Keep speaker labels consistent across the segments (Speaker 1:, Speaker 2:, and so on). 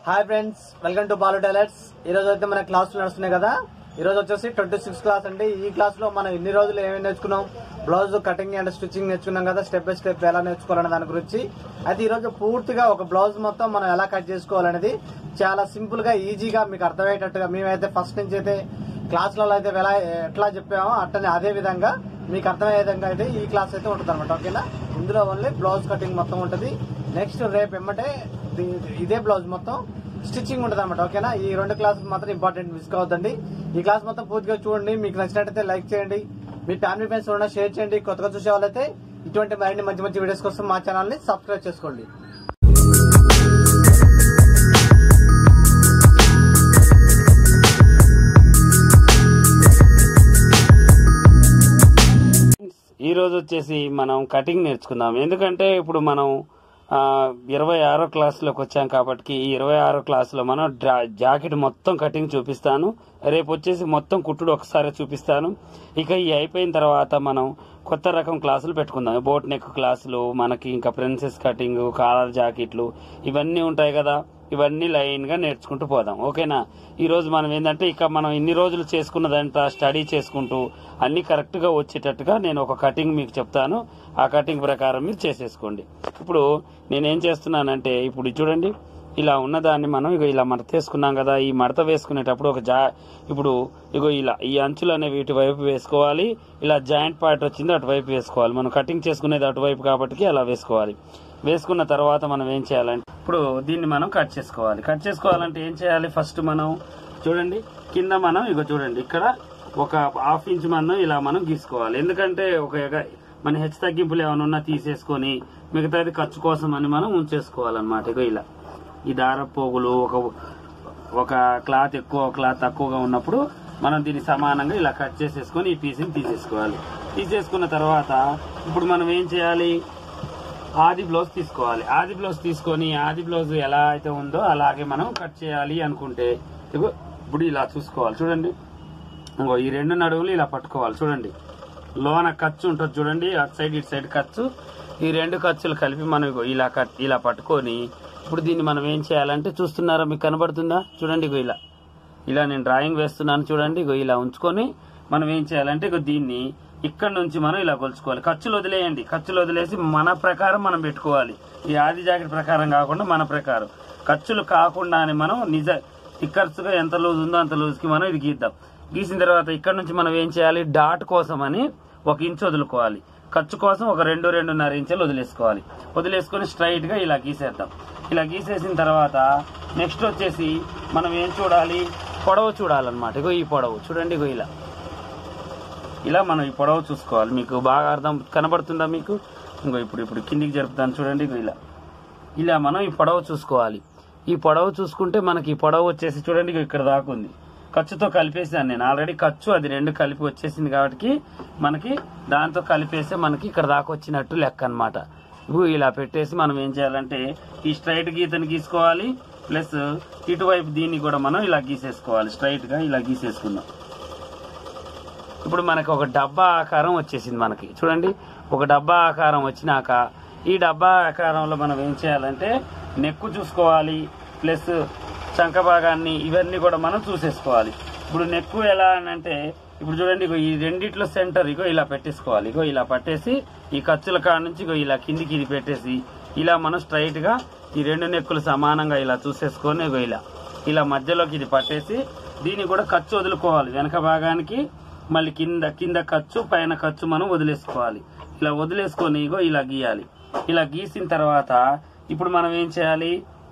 Speaker 1: hi friends welcome to Balu tailors ఈ రోజు అయితే మన క్లాసులు నడుస్తున్నాయి కదా ఈ రోజు వచ్చేసి ట్వంటీ సిక్స్ క్లాస్ అండి ఈ క్లాస్ లో మనం ఇన్ని రోజులు ఏమేమి నేర్చుకున్నాం బ్లౌజ్ కటింగ్ అండ్ స్టిచ్చింగ్ నేర్చుకున్నాం కదా స్టెప్ బై స్టెప్ ఎలా నేర్చుకోవాలనే దాని గురించి అయితే ఈ రోజు పూర్తిగా ఒక బ్లౌజ్ మొత్తం మనం ఎలా కట్ చేసుకోవాలనేది చాలా సింపుల్ గా ఈజీగా మీకు అర్థమయ్యేటట్టుగా మేమైతే ఫస్ట్ నుంచి అయితే క్లాసులలో అయితే ఎలా ఎట్లా చెప్పామో అట్టనే అదే విధంగా మీకు అర్థమయ్యే విధంగా అయితే ఈ క్లాస్ అయితే ఉంటుంది అనమాట ఓకేనా ఇందులో ఓన్లీ బ్లౌజ్ కటింగ్ మొత్తం ఉంటుంది నెక్స్ట్ రేపు ఎమ్మటే ది- ఇదే బ్లౌజ్ మొత్తం స్టిచ్చింగ్ ఉంటుంది అనమాట ఓకేనా ఈ రెండు క్లాసెస్ మాత్రం ఇంపార్టెంట్ మిస్ కావద్దండి ఈ క్లాస్ మొత్తం పూర్తిగా చూడండి మీకు నచ్చినట్టయితే లైక్ చేయండి మీ ఫ్యామిలీ ఫ్రెండ్స్ కూడా షేర్ చేయండి కొత్తగా చూసే వాళ్ళైతే ఇటువంటి మరిన్ని మంచి మంచి వీడియోస్ కోసం మా ఛానల్ ని సబ్స్క్రైబ్ చేసుకోండి
Speaker 2: ఈ రోజు వచ్చేసి మనం కటింగ్ నేర్చుకుందాం ఎందుకంటే ఇప్పుడు మనం ఆ, ఇరవై ఆరో క్లాస్లోకి వచ్చాం కాబట్టి ఈ ఇరవై ఆరో క్లాస్లో మనం డ్రా- జాకెట్ మొత్తం కటింగ్ చూపిస్తాను రేపు వచ్చేసి మొత్తం కుట్టుడు ఒకసారి చూపిస్తాను ఇక ఈ అయిపోయిన తర్వాత మనం కొత్త రకం క్లాసులు పెట్టుకుందాం బోట్ నెక్ క్లాసులు మనకి ఇంకా ప్రిన్సెస్ కటింగ్ కాలర్ జాకెట్లు ఇవన్నీ ఉంటాయి కదా ఇవన్నీ లైన్ గా నేర్చుకుంటూ పోదాం ఓకేనా ఈ రోజు మనం ఏంటంటే ఇక మనం ఇన్ని రోజులు చేసుకున్నదంతా స్టడీ చేసుకుంటూ అన్ని కరెక్ట్ గా వచ్చేటట్టుగా నేను ఒక కటింగ్ మీకు చెప్తాను ఆ కటింగ్ ప్రకారం మీరు చేసేసుకోండి ఇప్పుడు నేనేం చేస్తున్నానంటే ఇప్పుడు ఇది చూడండి ఇలా ఉన్నదాన్ని మనం ఇగో ఇలా మడత వేసుకున్నాం కదా ఈ మడత వేసుకునేటప్పుడు ఒక జా ఇప్పుడు ఇగో ఇలా ఈ అంచులు అనేవి ఇటువైపు వేసుకోవాలి ఇలా జాయింట్ పార్ట్ వచ్చింది అటువైపు వేసుకోవాలి మనం కటింగ్ చేసుకునేది అటువైపు కాబట్టి అలా వేసుకోవాలి వేసుకున్న తర్వాత మనం ఏం చేయాలంటే ఇప్పుడు దీన్ని మనం కట్ చేసుకోవాలి కట్ చేసుకోవాలంటే ఏం చేయాలి ఫస్ట్ మనం చూడండి కింద మనం ఇగో చూడండి ఇక్కడ ఒక హాఫ్ ఇంచ్ మనం ఇలా మనం గీసుకోవాలి ఎందుకంటే ఒక ఎగ- మన హెచ్చు తగ్గింపులు ఏమైనా ఉన్నా తీసేసుకొని మిగతాది ఖర్చు కోసం అని మనం ఉంచేసుకోవాలన్నమాట ఇగో ఇలా ఈ దార పోగులు ఒక ఒక క్లాత్ ఎక్కువ క్లాత్ తక్కువగా ఉన్నప్పుడు మనం దీన్ని సమానంగా ఇలా కట్ చేసేసుకొని ఈ పీస్ని తీసేసుకోవాలి తీసేసుకున్న తర్వాత ఇప్పుడు మనం ఏం చేయాలి ఆది బ్లౌజ్ తీసుకోవాలి ఆది బ్లౌజ్ తీసుకొని ఆది బ్లౌజ్ ఎలా అయితే ఉందో అలాగే మనం కట్ చేయాలి అనుకుంటే ఇగో ఇప్పుడు ఇలా చూసుకోవాలి చూడండి ఇంకో ఈ రెండు నడువులు ఇలా పట్టుకోవాలి చూడండి లోన ఖర్చు ఉంటుంది చూడండి అటు సైడ్ ఇటు సైడ్ ఖర్చు ఈ రెండు ఖర్చులు కలిపి మనం ఇగో ఇలా కట్ ఇలా పట్టుకొని ఇప్పుడు దీన్ని మనం ఏం చేయాలంటే చూస్తున్నారా మీకు కనబడుతుందా చూడండి ఇగో ఇలా ఇలా నేను డ్రాయింగ్ వేస్తున్నాను చూడండి ఇగో ఇలా ఉంచుకొని మనం ఏం చేయాలంటే ఇగో దీన్ని ఇక్కడ నుంచి మనం ఇలా కొలుచుకోవాలి ఖర్చులు వదిలేయండి ఖర్చులు వదిలేసి మన ప్రకారం మనం పెట్టుకోవాలి ఈ ఆది జాకెట్ ప్రకారం కాకుండా మన ప్రకారం ఖర్చులు కాకుండానే మనం నిజ టిక్కర్స్గా ఎంత లూజ్ ఉందో అంత లూజ్కి మనం ఇది గీద్దాం గీసిన తర్వాత ఇక్కడ నుంచి మనం ఏం చేయాలి డాట్ కోసం అని ఒక ఇంచు వదులుకోవాలి ఖర్చు కోసం ఒక రెండు రెండున్నర ఇంచులు వదిలేసుకోవాలి వదిలేసుకొని స్ట్రైట్ గా ఇలా గీసేద్దాం ఇలా గీసేసిన తర్వాత నెక్స్ట్ వచ్చేసి మనం ఏం చూడాలి పొడవు చూడాలన్నమాట ఇగో ఈ పొడవు చూడండి ఇగో ఇలా ఇలా మనం ఈ పొడవు చూసుకోవాలి మీకు బాగా అర్థం కనబడుతుందా మీకు ఇంకో ఇప్పుడు ఇప్పుడు కిందికి జరుపుతాను చూడండి ఇగో ఇలా ఇలా మనం ఈ పొడవు చూసుకోవాలి ఈ పొడవు చూసుకుంటే మనకి ఈ పొడవు వచ్చేసి చూడండి ఇగో ఇక్కడ దాకా ఉంది ఖర్చుతో కలిపేసాను నేను ఆల్రెడీ ఖర్చు అది రెండు కలిపి వచ్చేసింది కాబట్టి మనకి దాంతో కలిపేస్తే మనకి ఇక్కడ దాకా వచ్చినట్టు లెక్క అనమాట ఇప్పుడు ఇలా పెట్టేసి మనం ఏం చేయాలంటే ఈ స్ట్రైట్ గీతని గీసుకోవాలి ప్లస్ ఇటువైపు దీన్ని కూడా మనం ఇలా గీసేసుకోవాలి స్ట్రైట్ గా ఇలా గీసేసుకుందాం ఇప్పుడు మనకి ఒక డబ్బా ఆకారం వచ్చేసింది మనకి చూడండి ఒక డబ్బా ఆకారం వచ్చినాక ఈ డబ్బా ఆకారంలో మనం ఏం చేయాలంటే నెక్కు చూసుకోవాలి ప్లస్ చంక భాగాన్ని ఇవన్నీ కూడా మనం చూసేసుకోవాలి ఇప్పుడు నెక్కు ఎలా అని అంటే ఇప్పుడు చూడండి ఇగో ఈ రెండిట్లో సెంటర్ ఇగో ఇలా పెట్టేసుకోవాలి ఇగో ఇలా పట్టేసి ఈ ఖర్చుల కాడ నుంచి ఇగో ఇలా కిందికి ఇది పెట్టేసి ఇలా మనం స్ట్రైట్ గా ఈ రెండు నెక్కులు సమానంగా ఇలా చూసేసుకొని ఇగో ఇలా ఇలా మధ్యలోకి ఇది పట్టేసి దీన్ని కూడా ఖర్చు వదులుకోవాలి వెనక భాగానికి మళ్ళీ కింద కింద ఖర్చు పైన ఖర్చు మనం వదిలేసుకోవాలి ఇలా వదిలేసుకొని ఇగో ఇలా గీయాలి ఇలా గీసిన తర్వాత ఇప్పుడు మనం ఏం చేయాలి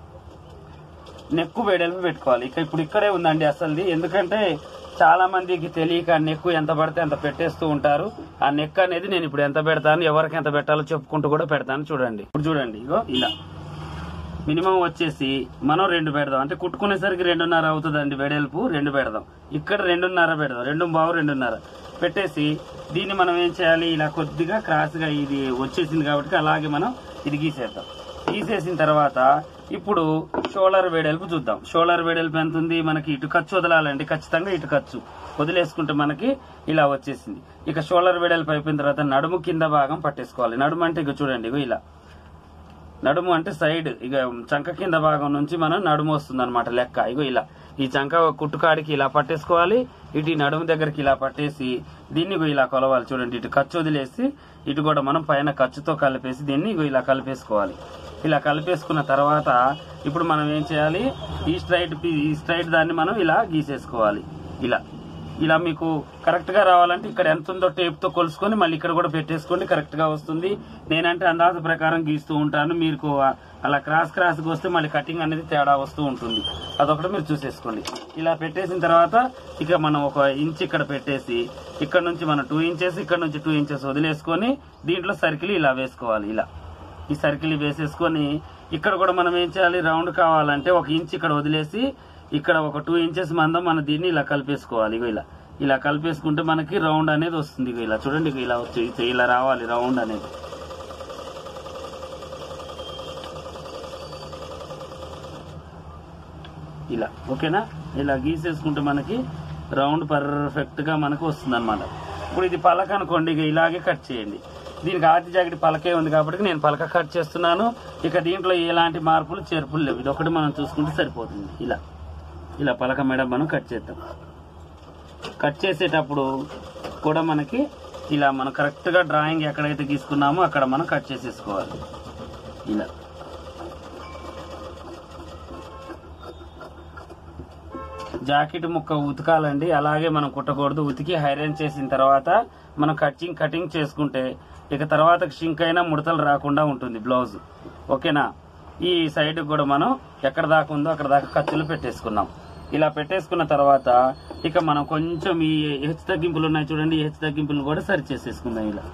Speaker 2: నెక్కు వెడల్పు పెట్టుకోవాలి ఇక ఇప్పుడు ఇక్కడే ఉందండి అసలుది ఎందుకంటే చాలా మందికి తెలియక నెక్కు ఎంత పడితే అంత పెట్టేస్తూ ఉంటారు ఆ నెక్ అనేది నేను ఇప్పుడు ఎంత పెడతాను ఎవరికి ఎంత పెట్టాలో చెప్పుకుంటూ కూడా పెడతాను చూడండి ఇప్పుడు చూడండి ఇగో ఇలా మినిమం వచ్చేసి మనం రెండు పెడదాం అంటే కుట్టుకునేసరికి రెండున్నర అవుతుందండి వెడల్పు రెండు పెడదాం ఇక్కడ రెండున్నర పెడదాం రెండు బావు రెండున్నర పెట్టేసి దీన్ని మనం ఏం చేయాలి ఇలా కొద్దిగా క్రాస్ గా ఇది వచ్చేసింది కాబట్టి అలాగే మనం ఇది గీసేద్దాం గీసేసిన తర్వాత ఇప్పుడు షోల్డర్ వెడల్పు చూద్దాం షోల్డర్ వెడల్పు ఎంత ఉంది మనకి ఇటు ఖర్చు వదలాలండి ఖచ్చితంగా ఇటు ఖర్చు వదిలేసుకుంటే మనకి ఇలా వచ్చేసింది ఇక షోల్డర్ వెడల్పు అయిపోయిన తర్వాత నడుము కింద భాగం పట్టేసుకోవాలి నడుము అంటే ఇక చూడండి ఇగో ఇలా నడుము అంటే సైడ్ ఇక చంక కింద భాగం నుంచి మనం నడుము వస్తుంది అనమాట లెక్క ఇగో ఇలా ఈ చంక కుట్టుకాడికి ఇలా పట్టేసుకోవాలి ఇటు ఈ నడుము దగ్గరికి ఇలా పట్టేసి దీన్ని ఇగో ఇలా కొలవాలి చూడండి ఇటు ఖర్చు వదిలేసి ఇటు కూడా మనం పైన ఖర్చుతో కలిపేసి దీన్ని ఇగో ఇలా కలిపేసుకోవాలి ఇలా కలిపేసుకున్న తర్వాత ఇప్పుడు మనం ఏం చేయాలి ఈ స్ట్రైట్ పీ- ఈ స్ట్రైట్ దాన్ని మనం ఇలా గీసేసుకోవాలి ఇలా ఇలా మీకు కరెక్ట్ గా రావాలంటే ఇక్కడ ఎంత ఉందో టేప్ తో కొలుసుకొని మళ్ళీ ఇక్కడ కూడా పెట్టేసుకోండి కరెక్ట్ గా వస్తుంది నేనంటే అందాజ ప్రకారం గీస్తూ ఉంటాను మీకు ఆ- అలా క్రాస్ క్రాస్ గా వస్తే మళ్ళీ కటింగ్ అనేది తేడా వస్తూ ఉంటుంది అదొకటి మీరు చూసేసుకోండి ఇలా పెట్టేసిన తర్వాత ఇక మనం ఒక ఇంచ్ ఇక్కడ పెట్టేసి ఇక్కడ నుంచి మనం టూ ఇంచెస్ ఇక్కడ నుంచి టూ ఇంచెస్ వదిలేసుకొని దీంట్లో సర్కిల్ ఇలా వేసుకోవాలి ఇలా ఈ సర్కిల్ వేసేసుకొని ఇక్కడ కూడా మనం ఏం చేయాలి రౌండ్ కావాలంటే ఒక ఇంచ్ ఇక్కడ వదిలేసి ఇక్కడ ఒక టూ ఇంచెస్ మందం మన దీన్ని ఇలా కలిపేసుకోవాలి ఇగో ఇలా ఇలా కలిపేసుకుంటే మనకి రౌండ్ అనేది వస్తుంది ఇగో ఇలా చూడండి ఇగో ఇలా వచ్చి ఇగో ఇలా రావాలి రౌండ్ అనేది ఇలా ఓకేనా ఇలా గీసేసుకుంటే మనకి రౌండ్ పర్ఫెక్ట్ గా మనకు వస్తుంది అనమాట ఇప్పుడు ఇది పలక అనుకోండి ఇక ఇలాగే కట్ చేయండి దీనికి ఆది జాకెట్ పలకే ఉంది కాబట్టి నేను పలక కట్ చేస్తున్నాను ఇక దీంట్లో ఎలాంటి మార్పులు చేర్పులు లేవు ఇది ఒకటి మనం చూసుకుంటే సరిపోతుంది ఇలా ఇలా పలక మేడం మనం కట్ చేద్దాం కట్ చేసేటప్పుడు కూడా మనకి ఇలా మనం కరెక్ట్ గా డ్రాయింగ్ ఎక్కడైతే గీసుకున్నామో అక్కడ మనం కట్ చేసేసుకోవాలి ఇలా జాకెట్ ముక్క ఉతకాలండి అలాగే మనం కుట్టకూడదు ఉతికి ఐరన్ చేసిన తర్వాత మనం కటింగ్ కటింగ్ చేసుకుంటే ఇక తర్వాత షింక్ అయినా ముడతలు రాకుండా ఉంటుంది బ్లౌజ్ ఓకేనా ఈ సైడ్ కూడా మనం ఎక్కడ దాకా ఉందో అక్కడ దాకా ఖర్చులు పెట్టేసుకున్నాం ఇలా పెట్టేసుకున్న తర్వాత ఇక మనం కొంచెం ఈ హెచ్చు తగ్గింపులు ఉన్నాయి చూడండి ఈ హెచ్చు తగ్గింపులు కూడా సరి చేసేసుకుందాం ఇలా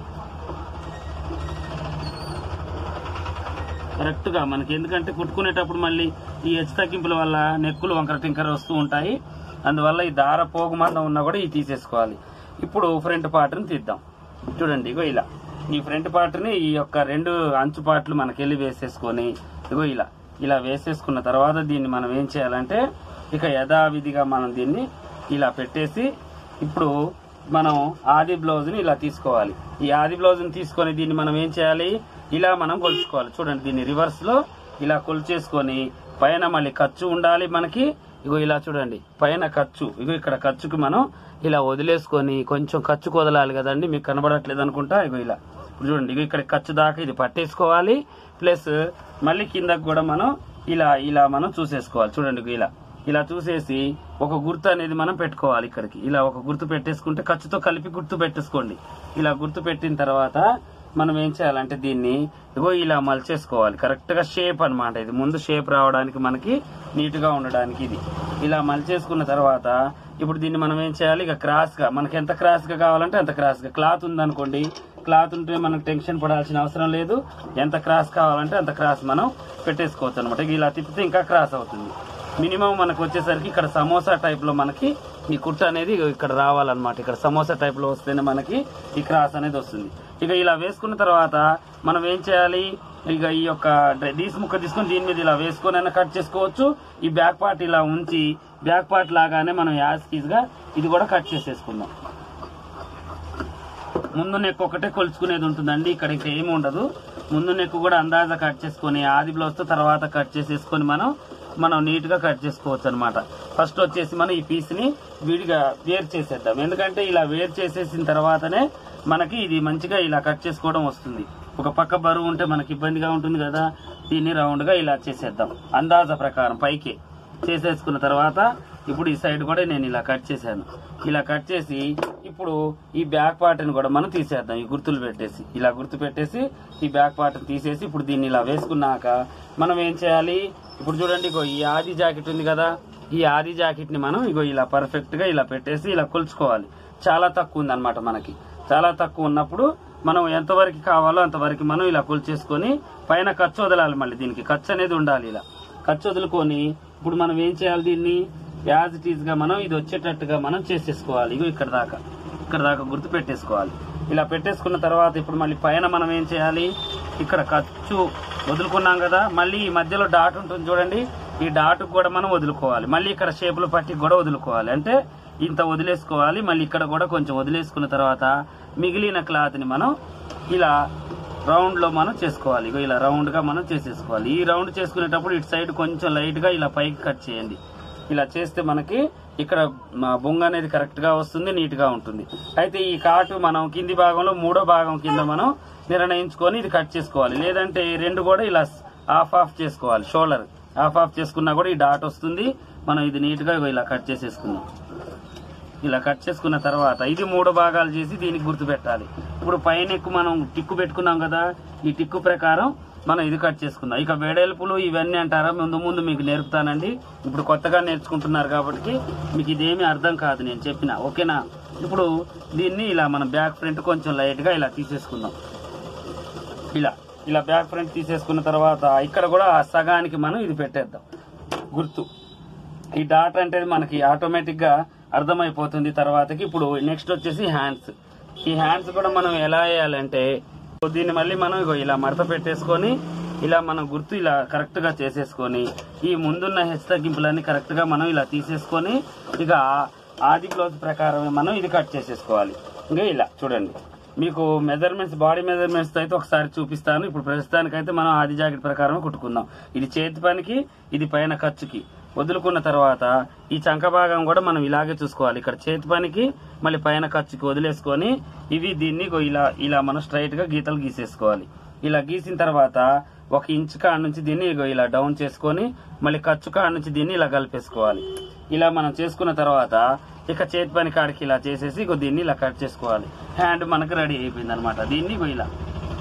Speaker 2: కరెక్ట్ గా మనకి ఎందుకంటే కుట్టుకునేటప్పుడు మళ్ళీ ఈ హెచ్చు తగ్గింపుల వల్ల నెక్కులు వంకర టింకర వస్తూ ఉంటాయి అందువల్ల ఈ దార పోగు మందం ఉన్నా కూడా ఇది తీసేసుకోవాలి ఇప్పుడు ఫ్రంట్ పార్ట్ని తీద్దాం చూడండి ఇగో ఇలా ఈ ఫ్రంట్ పార్ట్ని ఈ యొక్క రెండు అంచు పార్ట్లు మనకి వెళ్ళి వేసేసుకొని ఇగో ఇలా ఇలా వేసేసుకున్న తర్వాత దీన్ని మనం ఏం చేయాలంటే ఇక యథావిధిగా మనం దీన్ని ఇలా పెట్టేసి ఇప్పుడు మనం ఆది బ్లౌజ్ ని ఇలా తీసుకోవాలి ఈ ఆది బ్లౌజ్ ని తీసుకొని దీన్ని మనం ఏం చేయాలి ఇలా మనం కొలుచుకోవాలి చూడండి దీన్ని రివర్స్ లో ఇలా కొలిచేసుకొని పైన మళ్ళీ ఖర్చు ఉండాలి మనకి ఇగో ఇలా చూడండి పైన ఖర్చు ఇగో ఇక్కడ ఖర్చుకి మనం ఇలా వదిలేసుకొని కొంచెం ఖర్చు వదలాలి కదండి మీకు కనబడట్లేదు అనుకుంటా ఇగో ఇలా ఇప్పుడు చూడండి ఇగో ఇక్కడ ఖర్చు దాకా ఇది పట్టేసుకోవాలి ప్లస్ మళ్ళీ కిందకు కూడా మనం ఇలా ఇలా మనం చూసేసుకోవాలి చూడండి ఇగో ఇలా ఇలా చూసేసి ఒక గుర్తు అనేది మనం పెట్టుకోవాలి ఇక్కడికి ఇలా ఒక గుర్తు పెట్టేసుకుంటే ఖర్చుతో కలిపి గుర్తు పెట్టేసుకోండి ఇలా గుర్తు పెట్టిన తర్వాత మనం ఏం చేయాలంటే దీన్ని ఇగో ఇలా మలిచేసుకోవాలి కరెక్ట్ గా షేప్ అన్నమాట ఇది ముందు షేప్ రావడానికి మనకి నీట్ గా ఉండడానికి ఇది ఇలా మలిచేసుకున్న తర్వాత ఇప్పుడు దీన్ని మనం ఏం చేయాలి ఇక క్రాస్ గా మనకి ఎంత క్రాస్ గా కావాలంటే అంత క్రాస్ గా క్లాత్ ఉందనుకోండి క్లాత్ ఉంటే మనకు టెన్షన్ పడాల్సిన అవసరం లేదు ఎంత క్రాస్ కావాలంటే అంత క్రాస్ మనం పెట్టేసుకోవచ్చు అనమాట ఇలా తిప్పితే ఇంకా క్రాస్ అవుతుంది మినిమం మనకు వచ్చేసరికి ఇక్కడ సమోసా టైప్ లో మనకి ఈ కుట్ట అనేది ఇక్కడ రావాలన్నమాట ఇక్కడ సమోసా టైప్ లో వస్తేనే మనకి ఈ క్రాస్ అనేది వస్తుంది ఇక ఇలా వేసుకున్న తర్వాత మనం ఏం చేయాలి ఇక ఈ యొక్క డ్ర- డీస్ ముక్క తీసుకొని దీని మీద ఇలా వేసుకొని అయినా కట్ చేసుకోవచ్చు ఈ బ్యాక్ పార్ట్ ఇలా ఉంచి బ్యాక్ పార్ట్ లాగానే మనం యాజ్ కీజ్ గా ఇది కూడా కట్ చేసేసుకుందాం ముందు నెక్ ఒకటే కొలుచుకునేది ఉంటుందండి ఇక్కడ ఇంకా ఏమి ఉండదు ముందు నెక్ కూడా అందాజా కట్ చేసుకొని ఆది బ్లౌజ్ తో తర్వాత కట్ చేసేసుకొని మనం మనం నీట్ గా కట్ చేసుకోవచ్చు అనమాట ఫస్ట్ వచ్చేసి మనం ఈ పీస్ ని విడిగా వేరు చేసేద్దాం ఎందుకంటే ఇలా వేరు చేసేసిన తర్వాతనే మనకి ఇది మంచిగా ఇలా కట్ చేసుకోవడం వస్తుంది ఒక పక్క బరువు ఉంటే మనకి ఇబ్బందిగా ఉంటుంది కదా దీన్ని రౌండ్ గా ఇలా చేసేద్దాం అందాజా ప్రకారం పైకి చేసేసుకున్న తర్వాత ఇప్పుడు ఈ సైడ్ కూడా నేను ఇలా కట్ చేశాను ఇలా కట్ చేసి ఇప్పుడు ఈ బ్యాక్ పార్ట్ ని కూడా మనం తీసేద్దాం ఈ గుర్తులు పెట్టేసి ఇలా గుర్తు పెట్టేసి ఈ బ్యాక్ పార్ట్ తీసేసి ఇప్పుడు దీన్ని ఇలా వేసుకున్నాక మనం ఏం చేయాలి ఇప్పుడు చూడండి ఇగో ఈ ఆది జాకెట్ ఉంది కదా ఈ ఆది జాకెట్ ని మనం ఇగో ఇలా పర్ఫెక్ట్ గా ఇలా పెట్టేసి ఇలా కొలుచుకోవాలి చాలా తక్కువ ఉంది అనమాట మనకి చాలా తక్కువ ఉన్నప్పుడు మనం ఎంతవరకు కావాలో అంతవరకు మనం ఇలా కొలిచేసుకొని పైన ఖర్చు వదలాలి మళ్ళీ దీనికి ఖర్చు అనేది ఉండాలి ఇలా ఖర్చు వదులుకొని ఇప్పుడు మనం ఏం చేయాలి దీన్ని యాజ్ ఇట్ ఈజ్ గా మనం ఇది వచ్చేటట్టుగా మనం చేసేసుకోవాలి ఇగో ఇక్కడ దాకా ఇక్కడ దాకా గుర్తు పెట్టేసుకోవాలి ఇలా పెట్టేసుకున్న తర్వాత ఇప్పుడు మళ్ళీ పైన మనం ఏం చేయాలి ఇక్కడ ఖర్చు వదులుకున్నాం కదా మళ్ళీ ఈ మధ్యలో డాట్ ఉంటుంది చూడండి ఈ డాట్ కూడా మనం వదులుకోవాలి మళ్ళీ ఇక్కడ షేపులు పట్టి కూడా వదులుకోవాలి అంటే ఇంత వదిలేసుకోవాలి మళ్ళీ ఇక్కడ కూడా కొంచెం వదిలేసుకున్న తర్వాత మిగిలిన క్లాత్ ని మనం ఇలా రౌండ్ లో మనం చేసుకోవాలి ఇగో ఇలా రౌండ్ గా మనం చేసేసుకోవాలి ఈ రౌండ్ చేసుకునేటప్పుడు ఇటు సైడ్ కొంచెం లైట్ గా ఇలా పైకి కట్ చేయండి ఇలా చేస్తే మనకి ఇక్కడ మా బొంగ అనేది కరెక్ట్ గా వస్తుంది నీట్ గా ఉంటుంది అయితే ఈ కాటు మనం కింది భాగంలో మూడో భాగం కింద మనం నిర్ణయించుకొని ఇది కట్ చేసుకోవాలి లేదంటే ఈ రెండు కూడా ఇలా ఆఫ్ ఆఫ్ చేసుకోవాలి షోల్డర్ ఆఫ్ ఆఫ్ చేసుకున్నా కూడా ఈ డాట్ వస్తుంది మనం ఇది నీట్ గా ఇగో ఇలా కట్ చేసేసుకుందాం ఇలా కట్ చేసుకున్న తర్వాత ఇది మూడు భాగాలు చేసి దీనికి గుర్తు పెట్టాలి ఇప్పుడు పైన ఎక్కువ మనం టిక్కు పెట్టుకున్నాం కదా ఈ టిక్కు ప్రకారం మనం ఇది కట్ చేసుకుందాం ఇక వెడల్పులు ఇవన్నీ అంటారా ముందు ముందు మీకు నేర్పుతానండి ఇప్పుడు కొత్తగా నేర్చుకుంటున్నారు కాబట్టి మీకు ఇదేమీ అర్థం కాదు నేను చెప్పిన ఓకేనా ఇప్పుడు దీన్ని ఇలా మనం బ్యాక్ ఫ్రంట్ కొంచెం లైట్ గా ఇలా తీసేసుకుందాం ఇలా ఇలా బ్యాక్ ఫ్రంట్ తీసేసుకున్న తర్వాత ఇక్కడ కూడా ఆ సగానికి మనం ఇది పెట్టేద్దాం గుర్తు ఈ డాట్ అంటే మనకి ఆటోమేటిక్ గా అర్థమైపోతుంది తర్వాతకి ఇప్పుడు నెక్స్ట్ వచ్చేసి హ్యాండ్స్ ఈ హ్యాండ్స్ కూడా మనం ఎలా వేయాలంటే దీన్ని మళ్ళీ మనం ఇగో ఇలా మడత పెట్టేసుకొని ఇలా మనం గుర్తు ఇలా కరెక్ట్ గా చేసేసుకొని ఈ ముందున్న హెచ్ తగ్గింపులన్నీ కరెక్ట్ గా మనం ఇలా తీసేసుకొని ఇక ఆది బ్లౌజ్ ప్రకారమే మనం ఇది కట్ చేసేసుకోవాలి ఇంకా ఇలా చూడండి మీకు మెజర్మెంట్స్ బాడీ మెజర్మెంట్స్ అయితే ఒకసారి చూపిస్తాను ఇప్పుడు ప్రస్తుతానికైతే మనం ఆది జాకెట్ ప్రకారం కుట్టుకుందాం ఇది చేతి పనికి ఇది పైన ఖర్చుకి వదులుకున్న తర్వాత ఈ చంక భాగం కూడా మనం ఇలాగే చూసుకోవాలి ఇక్కడ చేతి పనికి మళ్ళీ పైన ఖర్చుకి వదిలేసుకొని ఇవి దీన్ని ఇగో ఇలా ఇలా మనం స్ట్రైట్ గా గీతలు గీసేసుకోవాలి ఇలా గీసిన తర్వాత ఒక ఇంచ్ కాడ నుంచి దీన్ని ఇగో ఇలా డౌన్ చేసుకొని మళ్ళీ ఖర్చు కాడ నుంచి దీన్ని ఇలా కలిపేసుకోవాలి ఇలా మనం చేసుకున్న తర్వాత ఇక చేతి పని కాడికి ఇలా చేసేసి ఇగో దీన్ని ఇలా కట్ చేసుకోవాలి హ్యాండ్ మనకు రెడీ అయిపోయింది అనమాట దీన్ని ఇగో ఇలా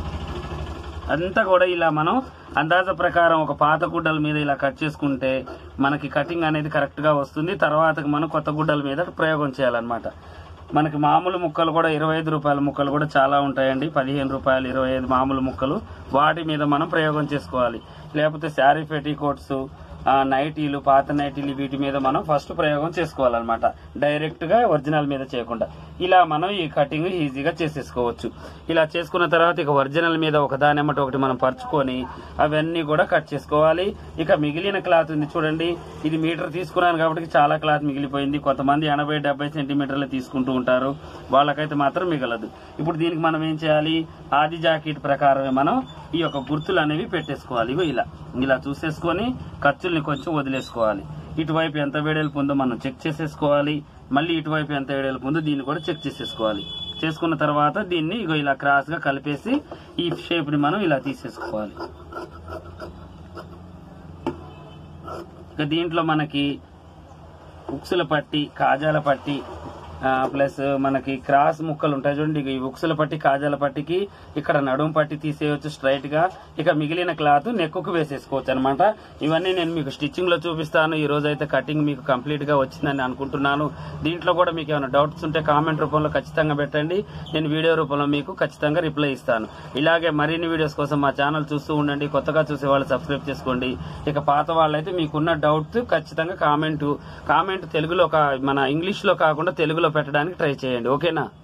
Speaker 2: అంతా కూడా ఇలా మనం అందాజ ప్రకారం ఒక పాత గుడ్డల మీద ఇలా కట్ చేసుకుంటే మనకి కటింగ్ అనేది కరెక్ట్ గా వస్తుంది తర్వాత మనం కొత్త గుడ్డల మీద ప్రయోగం చేయాలన్నమాట మనకి మామూలు ముక్కలు కూడా ఇరవై ఐదు రూపాయల ముక్కలు కూడా చాలా ఉంటాయండి పదిహేను రూపాయలు ఇరవై ఐదు మామూలు ముక్కలు వాటి మీద మనం ప్రయోగం చేసుకోవాలి లేకపోతే శారీ పెటీకోట్స్ ఆ నైటీలు పాత నైటీలు వీటి మీద మనం ఫస్ట్ ప్రయోగం చేసుకోవాలన్నమాట డైరెక్ట్ గా ఒరిజినల్ మీద చేయకుండా ఇలా మనం ఈ కటింగ్ ఈజీగా చేసేసుకోవచ్చు ఇలా చేసుకున్న తర్వాత ఇక ఒరిజినల్ మీద ఒక దానెమ్మటి ఒకటి మనం పరుచుకొని అవన్నీ కూడా కట్ చేసుకోవాలి ఇక మిగిలిన క్లాత్ ఉంది చూడండి ఇది మీటర్ తీసుకున్నాను కాబట్టి చాలా క్లాత్ మిగిలిపోయింది కొంతమంది ఎనభై డెబ్బై సెంటీమీటర్లు తీసుకుంటూ ఉంటారు వాళ్ళకైతే మాత్రం మిగలదు ఇప్పుడు దీనికి మనం ఏం చేయాలి ఆది జాకెట్ ప్రకారమే మనం ఈ యొక్క గుర్తులు అనేవి పెట్టేసుకోవాలి ఇగో ఇలా ఇలా చూసేసుకొని ఖర్చుల్ని కొంచెం వదిలేసుకోవాలి ఇటువైపు ఎంత వెడల్పు ఉందో మనం చెక్ చేసేసుకోవాలి మళ్ళీ ఇటువైపు ఎంత వెడల్పు ఉందో దీన్ని కూడా చెక్ చేసేసుకోవాలి చేసుకున్న తర్వాత దీన్ని ఇగో ఇలా క్రాస్ గా కలిపేసి ఈ షేప్ ని మనం ఇలా తీసేసుకోవాలి ఇక దీంట్లో మనకి ఉక్సుల పట్టి కాజాల పట్టి ఆ, ప్లస్ మనకి క్రాస్ ముక్కలు ఉంటాయి చూడండి ఇక ఈ ఉక్సుల పట్టి కాజాల పట్టికి ఇక్కడ నడుము పట్టి తీసేయచ్చు స్ట్రైట్ గా ఇక మిగిలిన క్లాత్ నెక్కుకు వేసేసుకోవచ్చు అనమాట ఇవన్నీ నేను మీకు స్టిచ్చింగ్ లో చూపిస్తాను ఈ రోజు అయితే కటింగ్ మీకు కంప్లీట్ గా వచ్చిందని అనుకుంటున్నాను దీంట్లో కూడా మీకు ఏమైనా డౌట్స్ ఉంటే కామెంట్ రూపంలో ఖచ్చితంగా పెట్టండి నేను వీడియో రూపంలో మీకు ఖచ్చితంగా రిప్లై ఇస్తాను ఇలాగే మరిన్ని వీడియోస్ కోసం మా ఛానల్ చూస్తూ ఉండండి కొత్తగా చూసే వాళ్ళు సబ్స్క్రైబ్ చేసుకోండి ఇక పాత వాళ్ళైతే మీకున్న డౌట్స్ ఖచ్చితంగా కామెంట్ కామెంట్ తెలుగులో కా- మన ఇంగ్లీష్ లో కాకుండా తెలుగులో పెట్టడానికి ట్రై చేయండి ఓకేనా